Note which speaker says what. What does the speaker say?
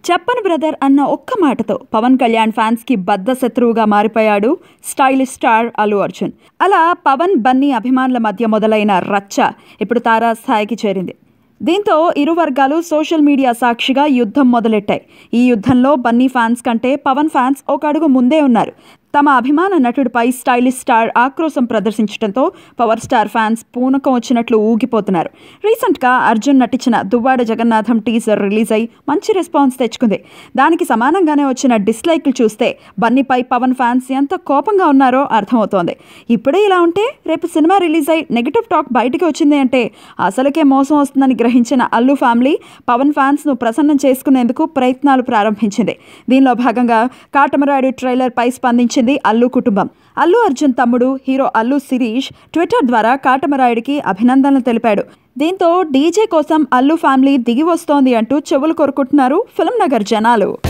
Speaker 1: చెప్పను బ్రదర్ అన్న ఒక్క మాటతో పవన్ కళ్యాణ్ ఫ్యాన్స్కి బద్ద శత్రువుగా మారిపోయాడు స్టైలిష్ స్టార్ అల్లు అర్జున్ అలా పవన్ బన్నీ అభిమానుల మధ్య మొదలైన రచ్చ ఇప్పుడు తారాస్థాయికి చేరింది దీంతో ఇరు వర్గాలు సోషల్ మీడియా సాక్షిగా యుద్ధం మొదలెట్టాయి ఈ యుద్ధంలో బన్నీ ఫ్యాన్స్ కంటే పవన్ ఫ్యాన్స్ ఒక అడుగు ముందే ఉన్నారు తమ అభిమాన నటుడిపై స్టైలిష్ స్టార్ ఆక్రోశం ప్రదర్శించడంతో పవర్ స్టార్ ఫ్యాన్స్ పూనకం వచ్చినట్లు ఊగిపోతున్నారు రీసెంట్గా అర్జున్ నటించిన దువ్వాడ జగన్నాథం టీజర్ రిలీజ్ అయి మంచి రెస్పాన్స్ తెచ్చుకుంది దానికి సమానంగానే వచ్చిన డిస్లైక్లు చూస్తే బన్నీపై పవన్ ఫ్యాన్స్ ఎంత కోపంగా ఉన్నారో అర్థమవుతోంది ఇప్పుడే ఇలా ఉంటే రేపు సినిమా రిలీజ్ అయి నెగిటివ్ టాక్ బయటికి వచ్చింది అంటే అసలుకే మోసం వస్తుందని గ్రహించిన అల్లు ఫ్యామిలీ పవన్ ఫ్యాన్స్ను ప్రసన్నం చేసుకునేందుకు ప్రయత్నాలు ప్రారంభించింది దీనిలో భాగంగా కాటమరాయుడు ట్రైలర్పై స్పందించింది అల్లు కుటుంబం అల్లు అర్జున్ తమ్ముడు హీరో అల్లు శిరీష్ ట్విట్టర్ ద్వారా కాటమరాయుడికి అభినందనలు తెలిపాడు దీంతో డీజే కోసం అల్లు ఫ్యామిలీ దిగి వస్తోంది అంటూ చెవులు కొరుకుంటున్నారు ఫిల్మ్ నగర్ జనాలు